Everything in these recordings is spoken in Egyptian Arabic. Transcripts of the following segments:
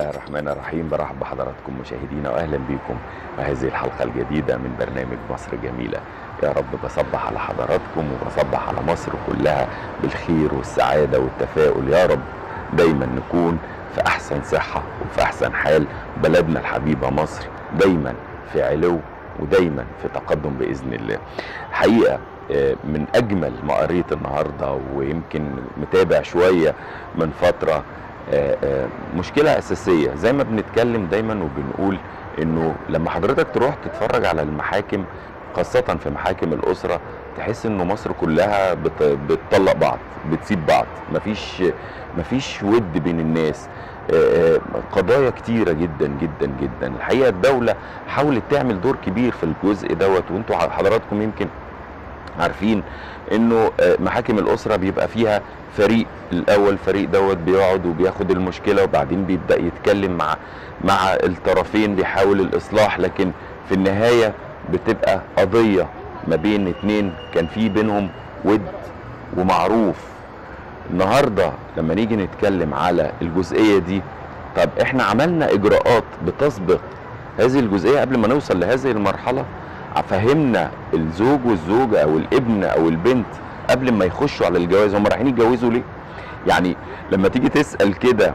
الله الرحمن الرحيم برحب بحضراتكم مشاهدينا واهلا بكم وهذه الحلقه الجديده من برنامج مصر جميله يا رب بصبح على حضراتكم وبصبح على مصر كلها بالخير والسعاده والتفاؤل يا رب دايما نكون في احسن صحه وفي احسن حال بلدنا الحبيبه مصر دايما في علو ودايما في تقدم باذن الله حقيقه آه، من اجمل ما قريت النهارده ويمكن متابع شويه من فتره آه، آه، مشكله اساسيه زي ما بنتكلم دايما وبنقول انه لما حضرتك تروح تتفرج على المحاكم خاصة في محاكم الأسرة تحس إنه مصر كلها بت- بتطلق بعض بتسيب بعض مفيش مفيش ود بين الناس آه، آه، قضايا كتيرة جدا جدا جدا الحقيقة الدولة حاولت تعمل دور كبير في الجزء دوت وانتوا حضراتكم يمكن عارفين انه آه، محاكم الاسره بيبقى فيها فريق الاول فريق دوت بيقعد وبياخد المشكله وبعدين بيبدا يتكلم مع مع الطرفين بيحاول الاصلاح لكن في النهايه بتبقى قضيه ما بين اتنين كان في بينهم ود ومعروف النهارده لما نيجي نتكلم على الجزئيه دي طب احنا عملنا اجراءات بتسبق هذه الجزئيه قبل ما نوصل لهذه المرحله فهمنا الزوج والزوجه او الابن او البنت قبل ما يخشوا على الجواز هم رايحين يتجوزوا ليه؟ يعني لما تيجي تسال كده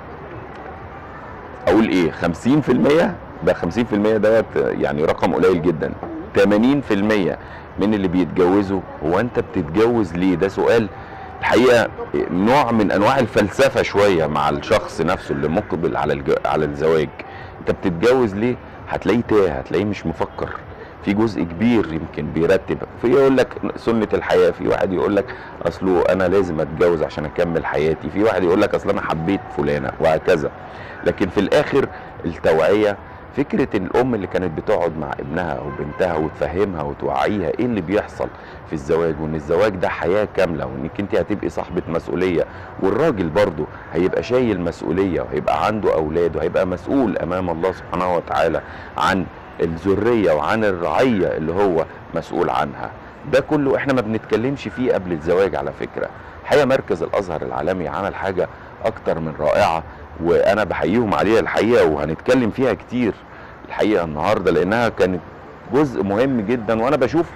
اقول ايه 50% ده 50% دوت يعني رقم قليل جدا 80% من اللي بيتجوزوا هو انت بتتجوز ليه؟ ده سؤال الحقيقه نوع من انواع الفلسفه شويه مع الشخص نفسه اللي مقبل على الج... على الزواج انت بتتجوز ليه؟ هتلاقيه تاه هتلاقيه مش مفكر في جزء كبير يمكن بيرتب في يقول لك سنه الحياه في واحد يقول لك اصله انا لازم اتجوز عشان اكمل حياتي في واحد يقول لك اصل انا حبيت فلانه وهكذا لكن في الاخر التوعيه فكره الام اللي كانت بتقعد مع ابنها او بنتها وتفهمها وتوعيها ايه اللي بيحصل في الزواج وان الزواج ده حياه كامله وانك انت هتبقي صاحبه مسؤوليه والراجل برضه هيبقى شايل مسؤوليه وهيبقى عنده اولاد وهيبقى مسؤول امام الله سبحانه وتعالى عن الذريه وعن الرعيه اللي هو مسؤول عنها ده كله احنا ما بنتكلمش فيه قبل الزواج على فكره الحقيقه مركز الازهر العالمي عمل حاجه اكتر من رائعه وانا بحييهم عليها الحقيقه وهنتكلم فيها كتير الحقيقه النهارده لانها كانت جزء مهم جدا وانا بشوف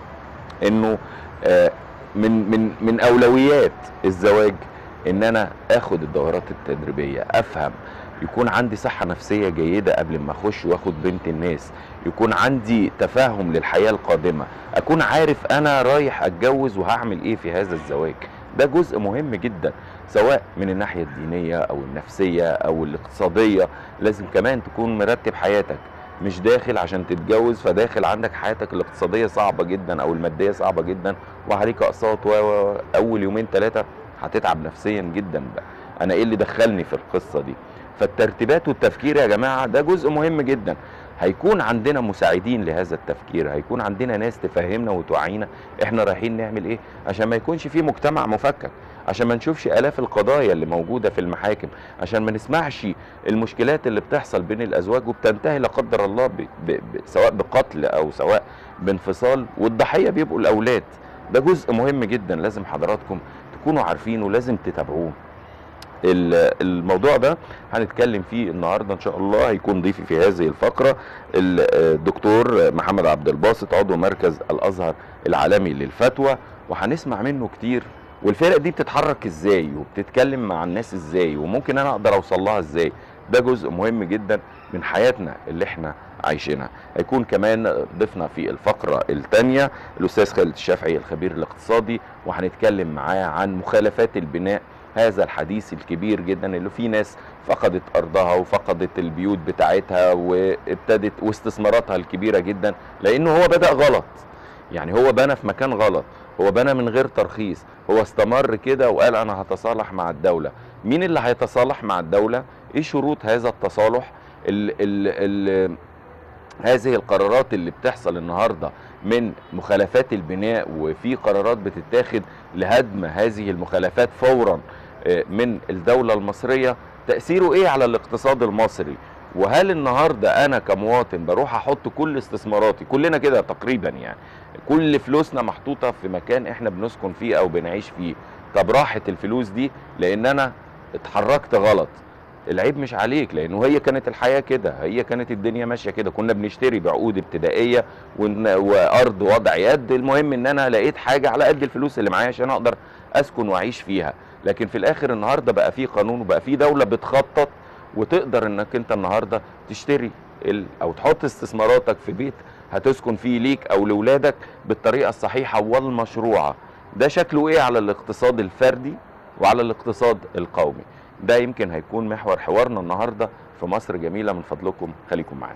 انه آه، من من من اولويات الزواج ان انا اخد الدورات التدريبيه افهم يكون عندي صحة نفسية جيدة قبل ما اخش واخد بنت الناس يكون عندي تفاهم للحياة القادمة اكون عارف انا رايح اتجوز وهعمل ايه في هذا الزواج ده جزء مهم جدا سواء من الناحية الدينية او النفسية او الاقتصادية لازم كمان تكون مرتب حياتك مش داخل عشان تتجوز فداخل عندك حياتك الاقتصادية صعبة جدا او المادية صعبة جدا وعليك اقساط و- و- اول يومين ثلاثة هتتعب نفسيا جدا بقى انا ايه اللي دخلني في القصة دي فالترتيبات والتفكير يا جماعه ده جزء مهم جدا هيكون عندنا مساعدين لهذا التفكير هيكون عندنا ناس تفهمنا وتوعينا احنا رايحين نعمل ايه عشان ما يكونش في مجتمع مفكك عشان ما نشوفش الاف القضايا اللي موجوده في المحاكم عشان ما نسمعش المشكلات اللي بتحصل بين الازواج وبتنتهي لا قدر الله ب... ب... ب... سواء بقتل او سواء بانفصال والضحيه بيبقوا الاولاد ده جزء مهم جدا لازم حضراتكم تكونوا عارفينه ولازم تتابعوه ال- الموضوع ده هنتكلم فيه النهارده ان شاء الله هيكون ضيفي في هذه الفقره ال- الدكتور محمد عبد الباسط عضو مركز الازهر العالمي للفتوى وهنسمع منه كتير والفرق دي بتتحرك ازاي وبتتكلم مع الناس ازاي وممكن انا اقدر اوصل لها ازاي ده جزء مهم جدا من حياتنا اللي احنا عايشينها هيكون كمان ضيفنا في الفقرة الثانية الأستاذ خالد الشافعي الخبير الاقتصادي وهنتكلم معاه عن مخالفات البناء هذا الحديث الكبير جدا اللي فيه ناس فقدت ارضها وفقدت البيوت بتاعتها وابتدت واستثماراتها الكبيره جدا لانه هو بدا غلط يعني هو بنى في مكان غلط هو بنى من غير ترخيص هو استمر كده وقال انا هتصالح مع الدوله مين اللي هيتصالح مع الدوله ايه شروط هذا التصالح ال ال ال هذه القرارات اللي بتحصل النهارده من مخالفات البناء وفي قرارات بتتاخد لهدم هذه المخالفات فورا آه، من الدولة المصرية تأثيره ايه على الاقتصاد المصري وهل النهارده انا كمواطن بروح احط كل استثماراتي كلنا كده تقريبا يعني كل فلوسنا محطوطه في مكان احنا بنسكن فيه او بنعيش فيه طب راحت الفلوس دي لان انا اتحركت غلط العيب مش عليك لانه هي كانت الحياه كده هي كانت الدنيا ماشيه كده كنا بنشتري بعقود ابتدائيه ون- وارض وضع يد المهم ان انا لقيت حاجه على قد الفلوس اللي معايا عشان اقدر اسكن واعيش فيها لكن في الاخر النهارده بقى في قانون وبقى في دوله بتخطط وتقدر انك انت النهارده تشتري ال... او تحط استثماراتك في بيت هتسكن فيه ليك او لاولادك بالطريقه الصحيحه والمشروعه ده شكله ايه على الاقتصاد الفردي وعلى الاقتصاد القومي ده يمكن هيكون محور حوارنا النهارده في مصر جميله من فضلكم خليكم معانا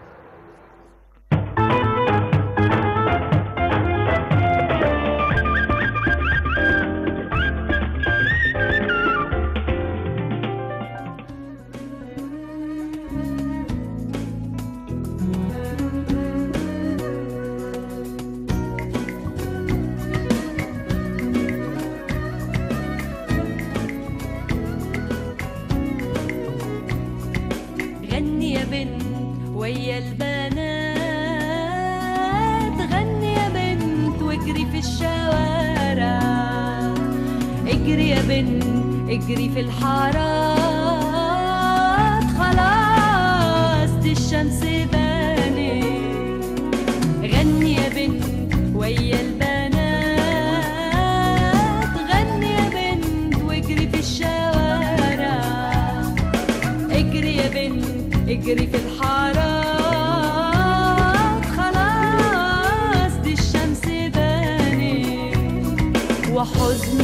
غني يا بنت ويا البنات غني يا بنت واجري في الشوارع اجري يا بنت اجري في الحارات خلاص دي الشمس بانت غني يا بنت ويا البنات غني يا بنت واجري في الشوارع اجري يا بنت اجري في الحارات خلاص دي الشمس بانت وحزن